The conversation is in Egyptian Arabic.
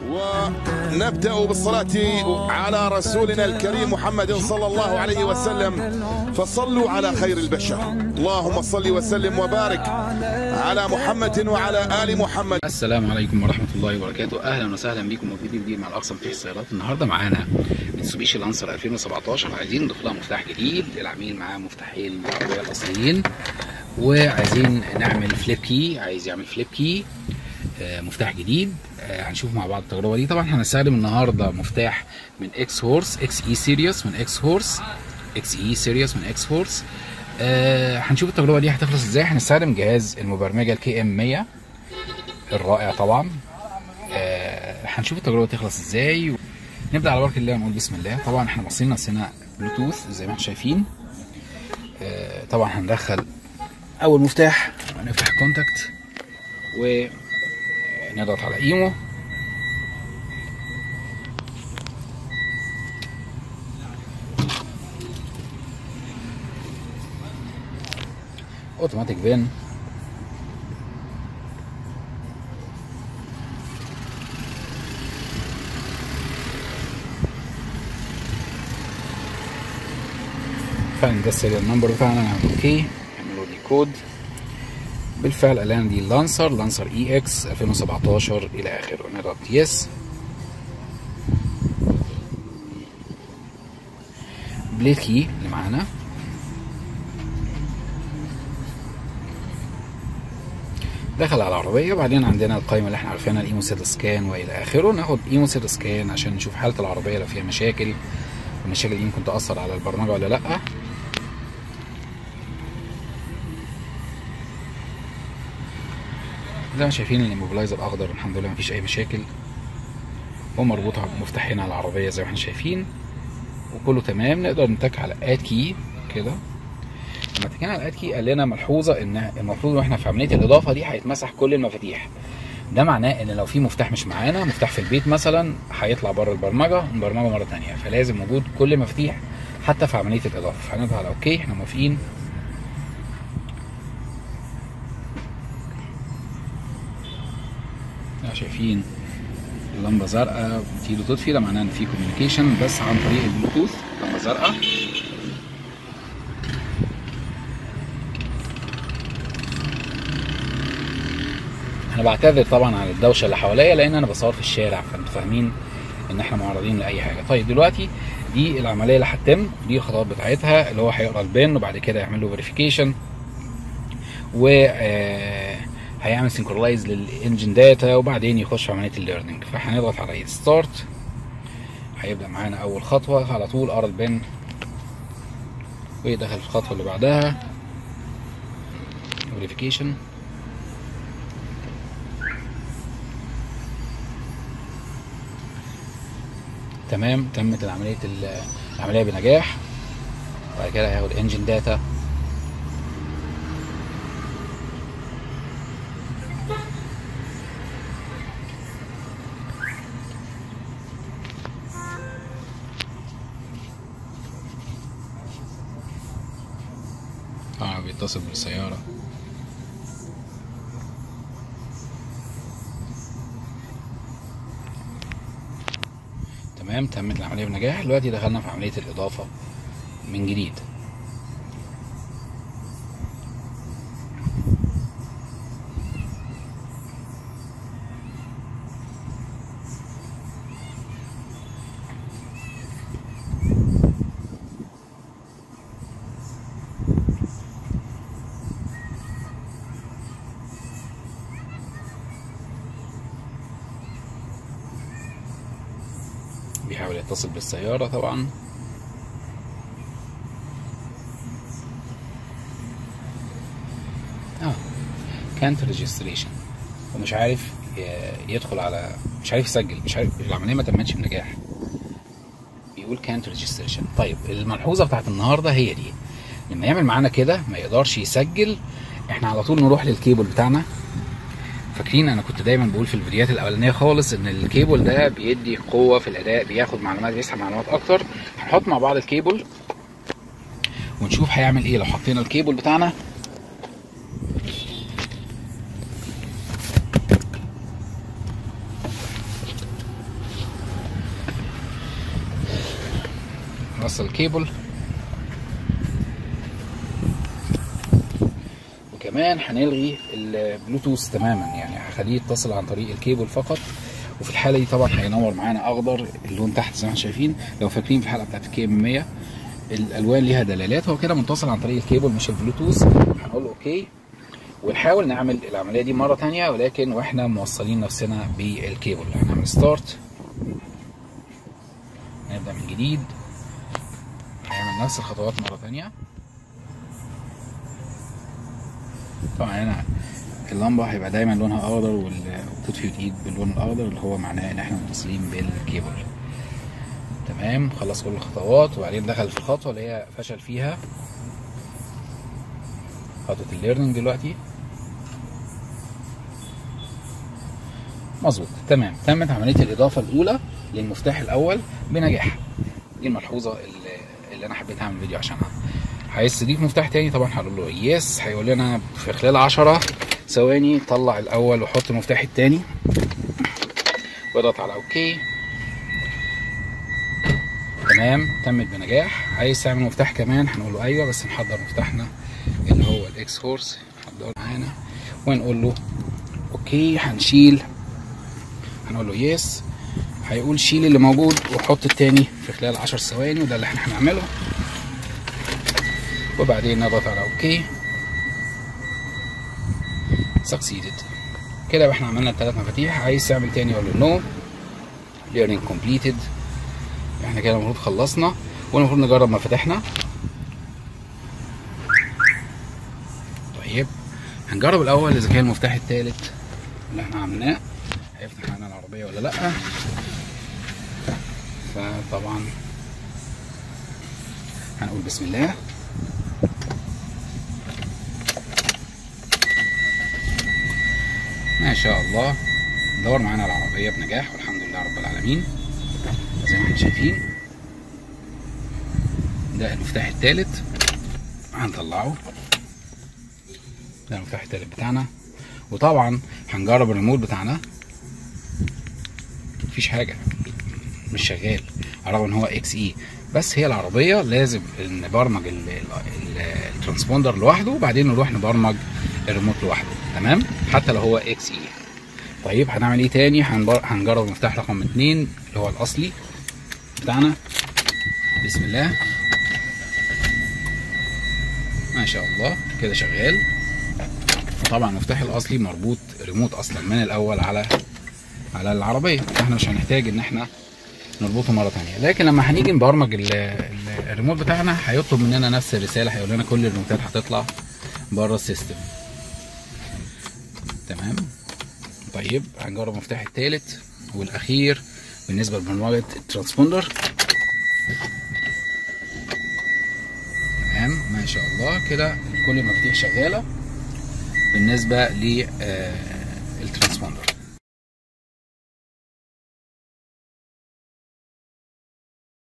ونبدأ بالصلاة على رسولنا الكريم محمد صلى الله عليه وسلم فصلوا على خير البشر اللهم صل وسلم وبارك على محمد وعلى آل محمد السلام عليكم ورحمة الله وبركاته أهلا وسهلا بكم وفيديو جديد مع الأقصى مفتاح السيارات النهاردة معانا ميتسوبيشي لانسر 2017 عايزين نضيف لها مفتاح جديد العميل معاه مفتاحين العربية الأصليين وعايزين نعمل فليب كي عايز يعمل فليب كي آه، مفتاح جديد آه، هنشوف مع بعض التجربة دي طبعا هنستخدم النهاردة مفتاح من اكس هورس اكس اي سيريوس من اكس هورس اكس اي سيريوس من اكس هورس آه هنشوف التجربة دي هتخلص ازاي هنستخدم جهاز المبرمجة الكي ام 100 الرائع طبعا آه هنشوف التجربه تخلص ازاي نبدا على بركه الله ونقول بسم الله طبعا احنا واصلين نفسنا بلوتوث زي ما انتم شايفين آه طبعا هندخل اول مفتاح نفتح الكونتاكت ونضغط على ايمو اوتوماتيك بين فعلا ده السيريال نمبر بتاعنا نعمل اوكي نعمله دي كود بالفعل قال لنا دي لانسر لانسر اي اكس 2017 الى اخره نضغط يس بليد كي اللي معانا دخل على العربيه وبعدين عندنا القائمه اللي احنا عارفينها الايمو سيت سكان والى اخره ناخد ايمو سيت سكان عشان نشوف حاله العربيه لو فيها مشاكل المشاكل دي ممكن تاثر على البرمجه ولا لا زي ما شايفين الاموبلايزر اخضر الحمد لله مفيش اي مشاكل ومربوطه بمفتاحين على العربيه زي ما احنا شايفين وكله تمام نقدر نتك على اد كي كده لما تكينا على اد كي قال لنا ملحوظه ان المفروض واحنا في عمليه الاضافه دي هيتمسح كل المفاتيح ده معناه ان لو في مفتاح مش معانا مفتاح في البيت مثلا هيطلع بره البرمجه نبرمجه مره تانية فلازم وجود كل المفاتيح حتى في عمليه الاضافه فهنضغط على اوكي احنا موافقين شايفين اللمبه زرقاء بتيجي تطفي ده معناه ان في كوميونيكيشن بس عن طريق البلوتوث لمبه زرقاء انا بعتذر طبعا عن الدوشه اللي حواليا لان انا بصور في الشارع فانتوا فاهمين ان احنا معرضين لاي حاجه طيب دلوقتي دي العمليه اللي هتتم دي الخطوات بتاعتها اللي هو هيقرا البن وبعد كده يعمل له فيريفيكيشن و هيعمل سنكرولايز للانجن داتا وبعدين يخش في عمليه الليرنينج فهنضغط على ستارت هيبدا معانا اول خطوه على طول قرا البن ويدخل في الخطوه اللي بعدها فيريفيكيشن تمام تمت العمليه العمليه بنجاح بعد كده هياخد انجن داتا اه بيتصل بالسيارة تمام تمت العملية بنجاح دلوقتي دخلنا في عملية الإضافة من جديد بيحاول يتصل بالسيارة طبعا اه كانت ريجستريشن ومش عارف ي- يدخل على مش عارف يسجل مش عارف العملية ما تمتش بنجاح بيقول كانت ريجستريشن طيب الملحوظة بتاعت النهاردة هي دي لما يعمل معانا كده ما يقدرش يسجل احنا على طول نروح للكيبل بتاعنا فاكرين انا كنت دايما بقول في الفيديوهات الاولانيه خالص ان الكيبل ده بيدي قوه في الاداء بياخد معلومات بيسحب معلومات اكتر هنحط مع بعض الكيبل ونشوف هيعمل ايه لو حطينا الكيبل بتاعنا هنوصل الكيبل وكمان هنلغي البلوتوث تماما يعني هخليه يتصل عن طريق الكيبل فقط وفي الحاله دي طبعا هينور معانا اخضر اللون تحت زي ما احنا شايفين لو فاكرين في الحلقه بتاعت الكي ام 100 الالوان ليها دلالات هو كده متصل عن طريق الكيبل مش البلوتوث هنقول له اوكي ونحاول نعمل العمليه دي مره تانية ولكن واحنا موصلين نفسنا بالكيبل هنعمل ستارت نبدا من جديد هنعمل نفس الخطوات مره تانية طبعا هنا اللمبه هيبقى دايما لونها اخضر والكود فيوت ايد باللون الاخضر اللي هو معناه ان احنا متصلين بالكيبل تمام خلص كل الخطوات وبعدين دخل في الخطوه اللي هي فشل فيها خطوه الليرنينج دلوقتي مظبوط تمام تمت عمليه الاضافه الاولى للمفتاح الاول بنجاح دي الملحوظه اللي, اللي انا حبيت اعمل فيديو عشانها عايز تضيف مفتاح تاني طبعا هقول له يس هيقول لنا في خلال 10 ثواني طلع الاول وحط المفتاح التاني واضغط على اوكي تمام تمت بنجاح عايز تعمل مفتاح كمان هنقول له ايوه بس نحضر مفتاحنا اللي هو الاكس هورس نحضره معانا ونقول له اوكي هنشيل هنقول له يس هيقول شيل اللي موجود وحط التاني في خلال 10 ثواني وده اللي احنا هنعمله وبعدين نضغط على اوكي سكسيدد كده يبقى احنا عملنا الثلاث مفاتيح عايز تعمل تاني اقول له نو ليرنينج كومبليتد احنا كده المفروض خلصنا والمفروض نجرب مفاتيحنا طيب هنجرب الاول اذا كان المفتاح الثالث اللي احنا عملناه هيفتح معانا العربيه ولا لا فطبعا هنقول بسم الله ما شاء الله دور معانا العربية بنجاح والحمد لله رب العالمين زي ما احنا شايفين ده المفتاح الثالث هنطلعه ده المفتاح الثالث بتاعنا وطبعا هنجرب الريموت بتاعنا مفيش حاجة مش شغال رغم ان هو اكس اي بس هي العربية لازم نبرمج الترانسبوندر لوحده وبعدين نروح نبرمج الريموت لوحده تمام حتى لو هو اكس اي طيب هنعمل ايه تاني هنبر... هنجرب المفتاح رقم اتنين اللي هو الاصلي بتاعنا بسم الله ما شاء الله كده شغال طبعا المفتاح الاصلي مربوط ريموت اصلا من الاول على على العربيه احنا مش هنحتاج ان احنا نربطه مره تانية لكن لما هنيجي نبرمج ال- ال- الريموت بتاعنا هيطلب مننا نفس الرساله هيقول لنا كل الريموتات هتطلع بره السيستم تمام طيب هنجرب المفتاح الثالث والاخير بالنسبه لبرمجه الترانسبوندر تمام ما شاء الله كده كل المفاتيح شغاله بالنسبه للترانسبوندر